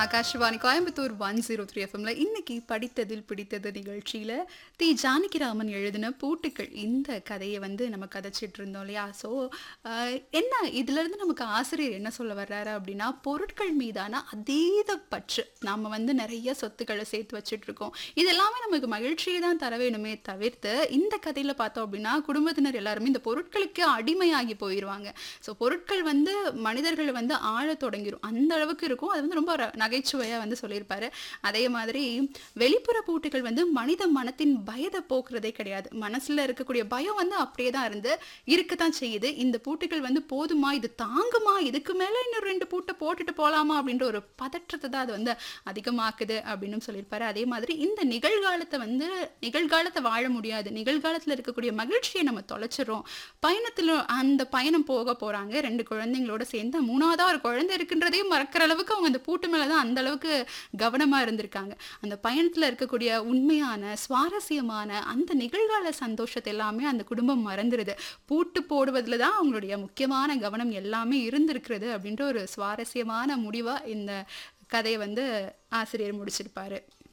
Akashvani Coimbatore one zero three எஃப்எம்ல இன்னைக்கு படித்ததில் பிடித்தது நிகழ்ச்சியில தி ஜானகிராமன் எழுதின பூட்டுக்கள் இந்த கதையை வந்து நம்ம கதைச்சிட்டு இருந்தோம் இல்லையா ஸோ என்ன இதுல இருந்து நமக்கு ஆசிரியர் என்ன சொல்ல வர்றாரு அப்படின்னா பொருட்கள் மீதான அதீத பற்று நாம வந்து நிறைய சொத்துக்களை சேர்த்து வச்சுட்டு இருக்கோம் இது எல்லாமே நமக்கு மகிழ்ச்சியை தான் தர வேணுமே தவிர்த்து இந்த கதையில பார்த்தோம் அப்படின்னா குடும்பத்தினர் எல்லாருமே இந்த பொருட்களுக்கு அடிமையாகி போயிடுவாங்க ஸோ பொருட்கள் வந்து மனிதர்களை வந்து ஆழ தொடங்கிரும் அந்த அளவுக்கு இருக்கும் அது வந்து ரொம்ப ர- நகைச்சுவையா வந்து சொல்லியிருப்பாரு அதே மாதிரி வெளிப்புற பூட்டுகள் வந்து மனித மனத்தின் பயத்தை போக்குறதே கிடையாது மனசுல இருக்கக்கூடிய பயம் வந்து அப்படியே தான் இருந்து இருக்கத்தான் செய்யுது இந்த பூட்டுகள் வந்து போதுமா இது தாங்குமா இதுக்கு மேல இன்னும் ரெண்டு பூட்டை போட்டுட்டு போலாமா அப்படின்ற ஒரு பதற்றத்தை தான் அது வந்து அதிகமாக்குது அப்படின்னு சொல்லியிருப்பாரு அதே மாதிரி இந்த நிகழ்காலத்தை வந்து நிகழ்காலத்தை வாழ முடியாது நிகழ்காலத்துல இருக்கக்கூடிய மகிழ்ச்சியை நம்ம தொலைச்சிடுறோம் பயணத்துல அந்த பயணம் போக போறாங்க ரெண்டு குழந்தைங்களோட சேர்ந்து மூணாவதா ஒரு குழந்தை இருக்குன்றதையும் மறக்கிற அளவுக்கு அவங்க அந்த பூட்டு மேல தான் அந்த அளவுக்கு கவனமா இருந்திருக்காங்க அந்த பயணத்துல இருக்கக்கூடிய உண்மையான சுவாரஸ்யமான அந்த நிகழ்கால சந்தோஷத்தை எல்லாமே அந்த குடும்பம் மறந்துருது பூட்டு போடுவதுல தான் அவங்களுடைய முக்கியமான கவனம் எல்லாமே இருந்திருக்கிறது அப்படின்ற ஒரு சுவாரஸ்யமான முடிவா இந்த கதையை வந்து ஆசிரியர் முடிச்சிருப்பாரு